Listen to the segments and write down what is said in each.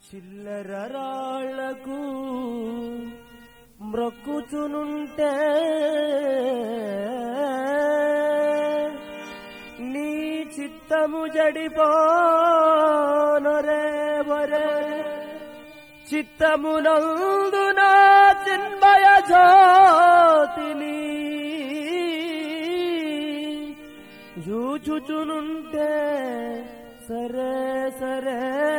చిల్లర రాళ్లకు మ్రొక్కుచునుంటే నీ చిత్తము జడిపోనరే వరే చిత్తమునందున చిన్మయ జ్యోతిని జూచుచునుంటే సరే సరే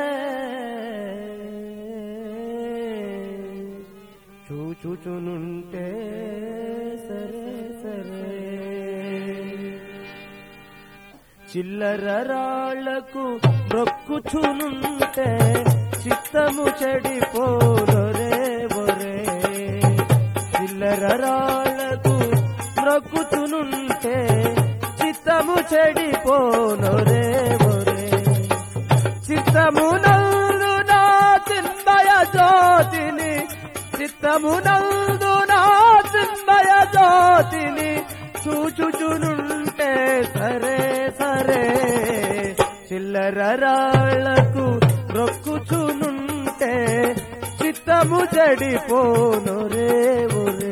చూచుచునుంటే సరే సరే చిల్లర రాళ్లకు మొక్కుచునుంటే చిత్తము చెడిపోనరే ఒరే చిల్లర రాళ్లకు మొక్కుచునుంటే చిత్తము చెడిపోనరే ఒరే చిత్తము నందు నా చిన్మయ జ్యోతిని చిత్తము నందు నా చిన్మయ జ్యోతిని చూచుచునుంటే సరే సరే చిల్లర రాళ్లకు రొక్కుచునుంటే చిత్తము చెడిపోను రే ఒరే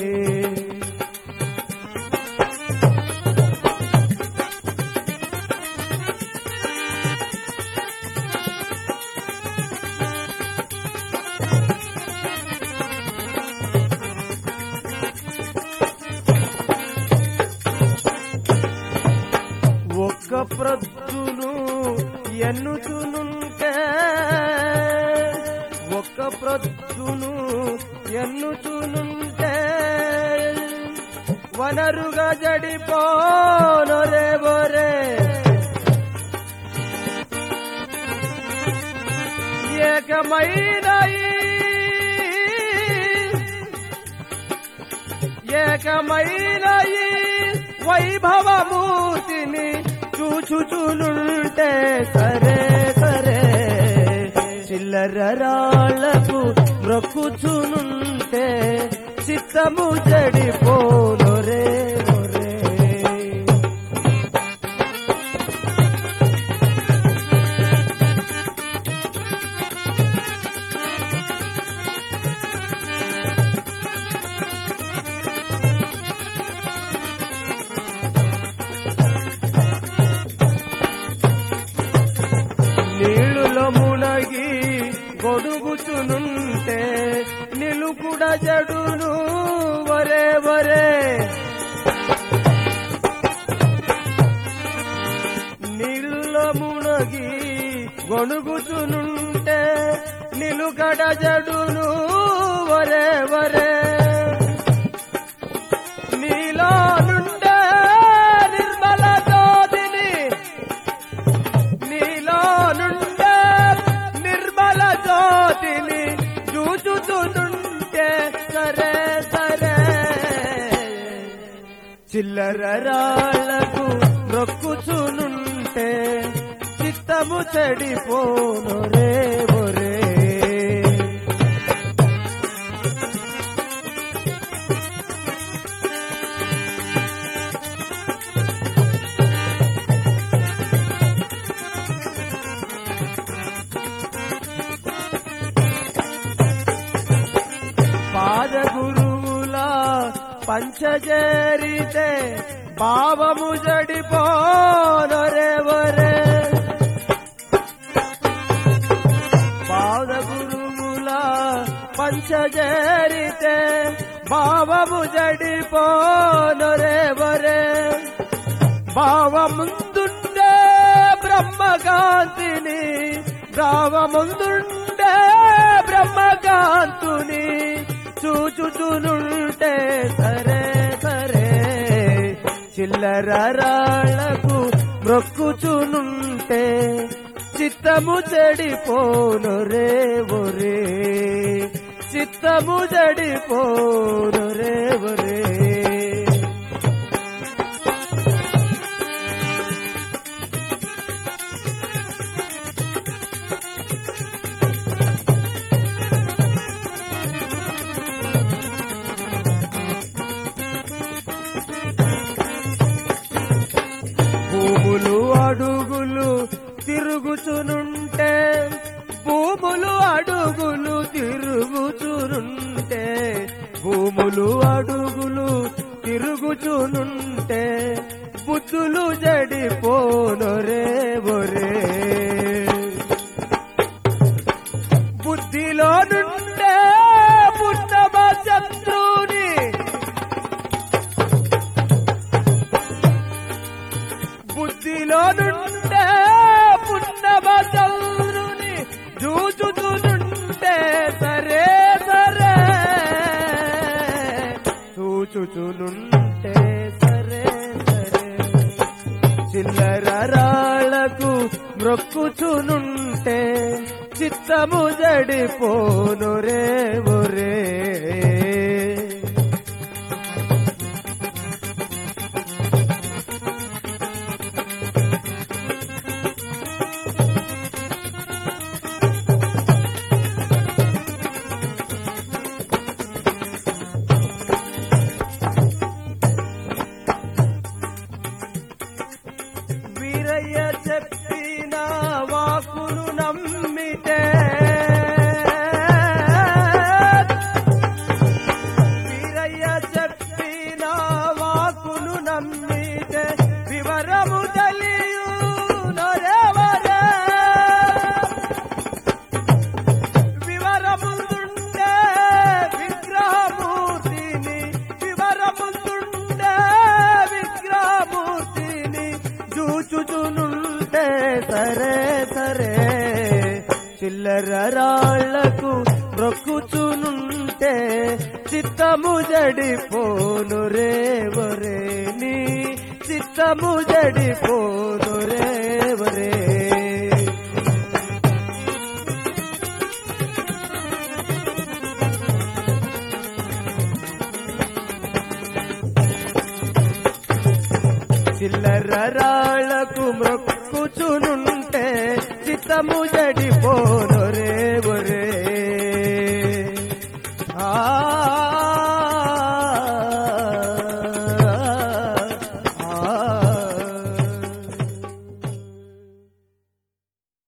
ఒక్క ప్రొద్దును ఎన్నుచునుంటే ఒక్క ప్రొద్దును ఎన్నుచునుంటే వనరుగా జడిపోనరే బొరే ఏకమైన ఏకమైన ఈ వైభవమూర్తిని చూచుచునుంటే సరే సరే చిల్లర రాళ్లకు మొక్కుచునుంటే చిత్తము చెడిపోను రే ఒరే నీళ్ళులో మునగి గొడుగుచునుంటే నిలుకుడ జడును వరే వరే నీళ్ళులో మునగి గొడుగుచునుంటే నిలుకడ జడును వరే వరే నీలో నుండే నిర్మల జ్యోతిని నీలో నుండే నిర్మల జ్యోతిని చూచుతుంటే సరే సరే చిల్లర రాళ్లకు నొక్కుచునుంటే చిత్తము చెడిపోను రే ఒరే పాద గురువుల పంచజరితే భావము జడిపోనరే వరే పాద గురువుల పంచజరితే భావము జడిపోనరే వరే భావముందుండే బ్రహ్మకాంతిని భావముందుండే బ్రహ్మకాంతుని చూచుచునుంటే సరే సరే చిల్లర రాళ్లకు మొక్కుచునుంటే చిత్తము చెడిపోను రే ఒరే చిత్తము చెడిపోను రే ఒరే భూములు అడుగులు తిరుగుచునుంటే భూములు అడుగులు అడుగులు తిరుగుచునుంటే బుద్ధులు జడిపోనొరే ఒరే బుద్ధిలో నుండే పుట్టమ శత్రుని బుద్ధిలో నుండే పుట్టమ శత్రుని జూచుచునుంటే సరే సరే చూచుచునుంటే సరే సరే చిల్లర రాళ్లకు మ్రొక్కుచునుంటే చిత్తము జడిపోను రే ఒరే వీరయ్య చెప్పిన వాకును నమ్మితే వీరయ్య చెప్పిన వాకును నమ్మితే వివరము తెలియు నొరెవరే వివరముందుండే విగ్రహమూర్తిని వివరముందుండే విగ్రహమూర్తిని చూచుచునుంటే సరే సరే చిల్లర రాళ్లకు మొక్కుచునుంటే చిత్తము జడిపోను రే ఒరే నీ చిత్తము జడిపోను రే ఒరే చిల్లర రాళ్లకు మొక్కుచునుంటే చిత్తము జడిపోను రే ఒరే